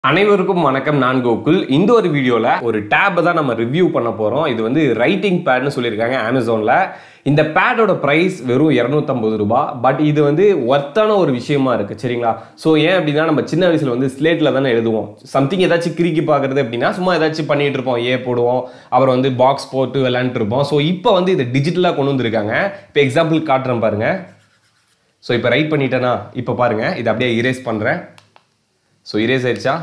அனைவருக்கும் வணக்கம் நான் கோகுல் இந்த ஒரு வீடியோவில் ஒரு டேப்பை தான் நம்ம ரிவ்யூ பண்ண போகிறோம் இது வந்து ரைட்டிங் பேட்னு சொல்லியிருக்காங்க அமேசானில் இந்த பேடோட ப்ரைஸ் வெறும் இரநூத்தம்பது ரூபாய் பட் இது வந்து ஒர்த்தான ஒரு விஷயமா இருக்குது சரிங்களா ஸோ ஏன் அப்படின்னா நம்ம சின்ன வயசில் வந்து ஸ்லேட்டில் தானே எழுதுவோம் சம்திங் ஏதாச்சும் கிறுக்கி பார்க்குறது அப்படின்னா சும்மா ஏதாச்சும் பண்ணிட்டு இருப்போம் ஏ போடுவோம் அப்புறம் வந்து பாக்ஸ் போட்டு விளையாண்டுட்டு இருப்போம் ஸோ இப்போ வந்து இதை டிஜிட்டலாக கொண்டு வந்திருக்காங்க இப்போ எக்ஸாம்பிள் காட்டுறேன் பாருங்க ஸோ இப்போ ரைட் பண்ணிட்டேனா இப்போ பாருங்க இதை அப்படியே இரேஸ் பண்ணுறேன் ஸோ இரேஸ் ஆயிடுச்சா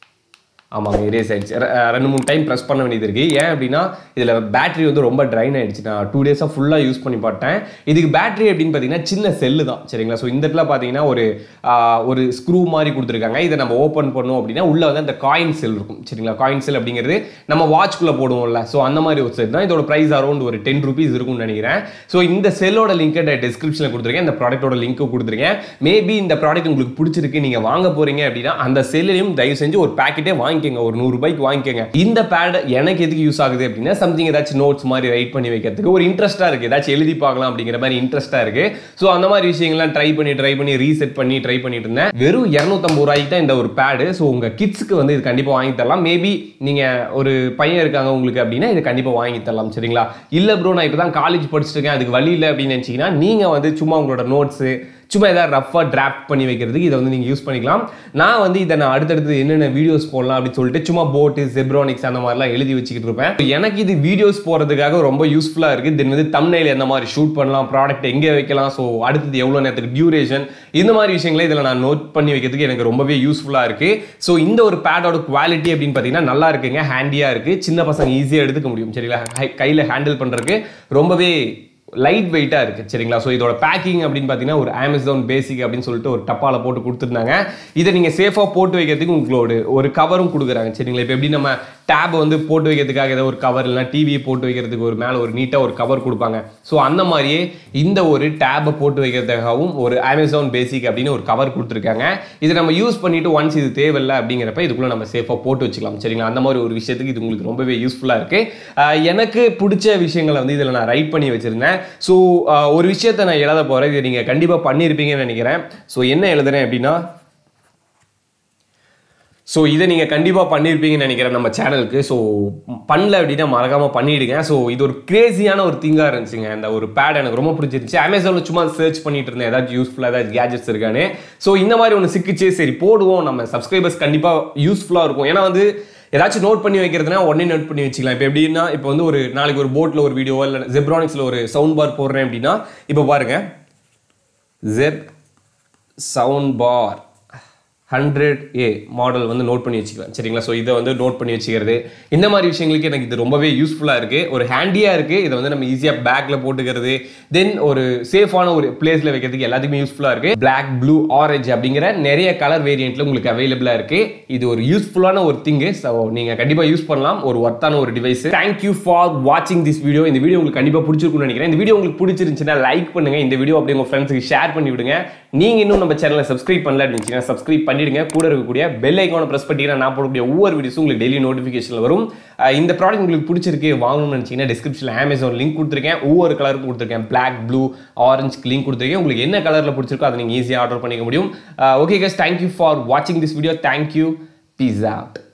ஆமாங்க இரேஸ் ஆயிடுச்சு ரெ- அஹ் ரெண்டு மூணு டைம் ப்ரெஸ் பண்ண வேண்டியது இருக்குது ஏன் அப்படின்னா இதில் பேட்டரி வந்து ரொம்ப ட்ரைன் ஆயிடுச்சு நான் டூ டேஸாக ஃபுல்லாக யூஸ் பண்ணி பார்த்தேன் இதுக்கு பேட்டரி அப்படின்னு பார்த்தீங்கன்னா சின்ன செல்லு தான் சரிங்களா ஸோ இந்த இடத்துல பார்த்தீங்கன்னா ஒரு ஆஹ், ஒரு ஸ்க்ரூ மாதிரி கொடுத்துருக்காங்க இதை நம்ம ஓப்பன் பண்ணோம் அப்படின்னா உள்ளே வந்து அந்த காயின் செல் இருக்கும் சரிங்களா காயின் செல் அப்படிங்கிறது நம்ம வாட்ச்குள்ளே போடுவோம்ல ஸோ அந்த மாதிரி ஒரு செல் தான் இதோட ப்ரைஸ் அரௌண்ட் ஒரு டென் ருபீஸ் இருக்கும்னு நினைக்கிறேன் ஸோ இந்த செல்லோட லிங்க்கை டிஸ்கிரிப்ஷனில் கொடுத்துருக்கேன் இந்த ப்ராடக்ட்டோட லிங்க்கும் கொடுத்துருக்கேன் மேபி இந்த ப்ராடக்ட் உங்களுக்கு பிடிச்சிருக்கு நீங்கள் வாங்க போறீங்க அப்படின்னா அந்த செல்லையும் தயவு செஞ்சு ஒரு பேக்கெட்டே வாங்கிக்கோங்க ஒரு நூறு ரூபாய்க்கு வாங்கிக்கோங்க இந்த பேட் எனக்கு எதுக்கு யூஸ் ஆகுது அப்படின்னா சம்திங் ஏதாச்சும் நோட்ஸ் மாதிரி ரைட் பண்ணி வைக்கிறதுக்கு ஒரு இன்ட்ரெஸ்ட்டாக இருக்குது ஏதாச்சும் எழுதி பார்க்கலாம் அப்படிங்கிற மாதிரி இன்ட்ரெஸ்ட்டாக இருக்குது ஸோ அந்த மாதிரி விஷயங்கள்லாம் ட்ரை பண்ணி ட்ரை பண்ணி ரீசெட் பண்ணி ட்ரை பண்ணிட்டு இருந்தேன் வெறும் இரநூத்தம்பது ரூபாய்க்கு தான் இந்த ஒரு பேடு ஸோ உங்கள் கிட்ஸுக்கு வந்து இது கண்டிப்பாக வாங்கி தரலாம் மேபி நீங்கள் ஒரு பையன் இருக்காங்க உங்களுக்கு அப்படின்னா இது கண்டிப்பாக வாங்கி தரலாம் சரிங்களா இல்லை ப்ரோ நான் இப்போ தான் காலேஜ் படிச்சுட்டு இருக்கேன் அதுக்கு வழி இல்லை அப்படின்னு நினச்சிங்கன்னா நீங்கள் வந்து சும்மா உங்களோட நோட்ஸு சும்மா ஏதாவது ரஃபாக டிராஃப்ட் பண்ணி வைக்கிறதுக்கு இதை வந்து நீங்கள் யூஸ் பண்ணிக்கலாம் நான் வந்து இதை நான் அடுத்தடுத்து என்னென்ன வீடியோஸ் போடலாம் அப்படின்னு சொல்லிட்டு சும்மா போட்டு ஜெப்ரானிக்ஸ் அந்த மாதிரிலாம் எழுதி வச்சுக்கிட்டு இருப்பேன் எனக்கு இது வீடியோஸ் போகிறதுக்காக ரொம்ப யூஸ்ஃபுல்லாக இருக்குது தென் வந்து தம்னையில் எந்த மாதிரி ஷூட் பண்ணலாம் ப்ராடக்ட் எங்கே வைக்கலாம் ஸோ அடுத்தது எவ்வளோ நேரத்துக்கு டியூரேஷன் இந்த மாதிரி விஷயங்களை இதில் நான் நோட் பண்ணி வைக்கிறதுக்கு எனக்கு ரொம்பவே யூஸ்ஃபுல்லாக இருக்குது ஸோ இந்த ஒரு பேடோட குவாலிட்டி அப்படின்னு பார்த்தீங்கன்னா நல்லா இருக்குங்க ஹேண்டியாக இருக்குது சின்ன பசங்க ஈஸியாக எடுத்துக்க முடியும் சரிங்களா கையில் ஹேண்டில் பண்ணுறதுக்கு ரொம்பவே லைட் வெயிட்டாக இருக்குது சரிங்களா ஸோ இதோட பேக்கிங் அப்படின்னு பார்த்தீங்கன்னா ஒரு அமேசான் பேசிக் அப்படின்னு சொல்லிட்டு ஒரு டப்பாவில் போட்டு கொடுத்துருந்தாங்க இதை நீங்கள் சேஃபாக போட்டு வைக்கிறதுக்கு உங்களோட ஒரு கவரும் கொடுக்குறாங்க சரிங்களா இப்போ எப்படி நம்ம டேப் வந்து போட்டு வைக்கிறதுக்காக ஏதோ ஒரு கவர் இல்லைனா டிவியை போட்டு வைக்கிறதுக்கு ஒரு மேலே ஒரு நீட்டாக ஒரு கவர் கொடுப்பாங்க ஸோ அந்த மாதிரியே இந்த ஒரு டேப்பை போட்டு வைக்கிறதுக்காகவும் ஒரு அமேசான் பேசிக் அப்படின்னு ஒரு கவர் கொடுத்துருக்காங்க இதை நம்ம யூஸ் பண்ணிட்டு ஒன்ஸ் இது தேவையில்லை அப்படிங்கிறப்ப இதுக்குள்ளே நம்ம சேஃபாக போட்டு வச்சுக்கலாம் சரிங்களா அந்த மாதிரி ஒரு விஷயத்துக்கு இது உங்களுக்கு ரொம்பவே யூஸ்ஃபுல்லாக இருக்குது எனக்கு பிடிச்ச விஷயங்களை வந்து இதில் நான் ரைட் பண்ணி வச்சுருந்தேன் ஸோ ஒரு விஷயத்தை நான் எழுத போகிறேன் இதை நீங்கள் கண்டிப்பாக பண்ணியிருப்பீங்கன்னு நினைக்கிறேன் ஸோ என்ன எழுதுறேன் அப்படின்னா ஸோ இதை நீங்கள் கண்டிப்பாக பண்ணியிருப்பீங்கன்னு நினைக்கிறேன் நம்ம சேனலுக்கு ஸோ பண்ணல அப்படின்னா மறக்காமல் பண்ணிடுங்க ஸோ இது ஒரு கிரேசியான ஒரு திங்காக இருந்துச்சுங்க இந்த ஒரு பேட் எனக்கு ரொம்ப பிடிச்சிருந்துச்சு அமேசானில் சும்மா சர்ச் பண்ணிட்டு இருந்தேன் ஏதாச்சும் யூஸ்ஃபுல்லாக ஏதாச்சும் கேஜெட்ஸ் இருக்கான்னு ஸோ இந்த மாதிரி ஒன்று சிக்கிச்சு சரி போடுவோம் நம்ம சப்ஸ்கிரைபர்ஸ் கண்டிப்பாக யூஸ்ஃபுல்லாக இருக்கும் ஏன்னா வந்து ஏதாச்சும் நோட் பண்ணி வைக்கிறதுனா உடனே நோட் பண்ணி வச்சுக்கலாம் இப்போ எப்படின்னா இப்போ வந்து ஒரு நாளைக்கு ஒரு போட்டில் ஒரு வீடியோ இல்லை ஜெப்ரானிக்ஸில் ஒரு சவுண்ட் பார் போடுறேன் அப்படின்னா இப்போ பாருங்க Zeb sound bar hundred A model வந்து நோட் பண்ணி வச்சுக்கலாம் சரிங்களா ஸோ இதை வந்து நோட் பண்ணி வச்சுக்கிறது இந்த மாதிரி விஷயங்களுக்கு எனக்கு இது ரொம்பவே யூஸ்ஃபுல்லாக இருக்குது ஒரு ஹேண்டியாக இருக்குது இதை வந்து நம்ம ஈஸியாக பேக்கில் போட்டுக்கிறது தென் ஒரு சேஃபான ஒரு பிளேஸில் வைக்கிறதுக்கு எல்லாத்துக்குமே யூஸ்ஃபுல்லாக இருக்குது Black ப்ளூ ஆரஞ்சு அப்படிங்கிற நிறைய கலர் வேரியண்ட்டில் உங்களுக்கு அவைலபிளாக இருக்குது இது ஒரு யூஸ்ஃபுல்லான ஒரு திங்கு ஸோ நீங்கள் கண்டிப்பாக யூஸ் பண்ணலாம் ஒரு ஒர்த்தான ஒரு டிவைஸ் தேங்க்யூ ஃபார் வாட்சிங் திஸ் வீடியோ இந்த வீடியோ உங்களுக்கு கண்டிப்பாக பிடிச்சிருக்கும்னு நினைக்கிறேன் இந்த வீடியோ உங்களுக்கு பிடிச்சிருந்துச்சுன்னா லைக் பண்ணுங்க இந்த வீடியோ அப்படியே உங்கள் ஃப்ரெண்ட்ஸுக்கு ஷேர் பண்ணி விடுங்க நீங்க இன்னும் நம்ம சேனலை சப்ஸ்கிரைப் பண்ணல அப்படின்னு சப்ஸ்கிரைப் பண்ணிடுங்க கூட இருக்கக்கூடிய பெல் ஐக்கானை பிரஸ் பண்ணிட்டீங்கன்னா நான் போடக்கூடிய ஒவ்வொரு வீடியோஸும் உங்களுக்கு டெய்லி நோட்டிஃபிகேஷன் வரும் அஹ் இந்த ப்ராடக்ட் உங்களுக்கு பிடிச்சிருக்கு வாங்கணும்னு நினச்சிங்கன்னா டிஸ்கிரிப்ஷனில் அமேசான் லிங்க் கொடுத்துருக்கேன் ஒவ்வொரு கலருக்கும் கொடுத்துருக்கேன் Black ப்ளூ ஆரஞ்சு லிங்க் கொடுத்துருக்கேன் உங்களுக்கு என்ன கலரில் பிடிச்சிருக்கோ அதை நீங்கள் ஈஸியாக ஆர்டர் பண்ணிக்க முடியும் ஓகே கஸ் தேங்க்யூ ஃபார் வாட்சிங் this video thank you peace out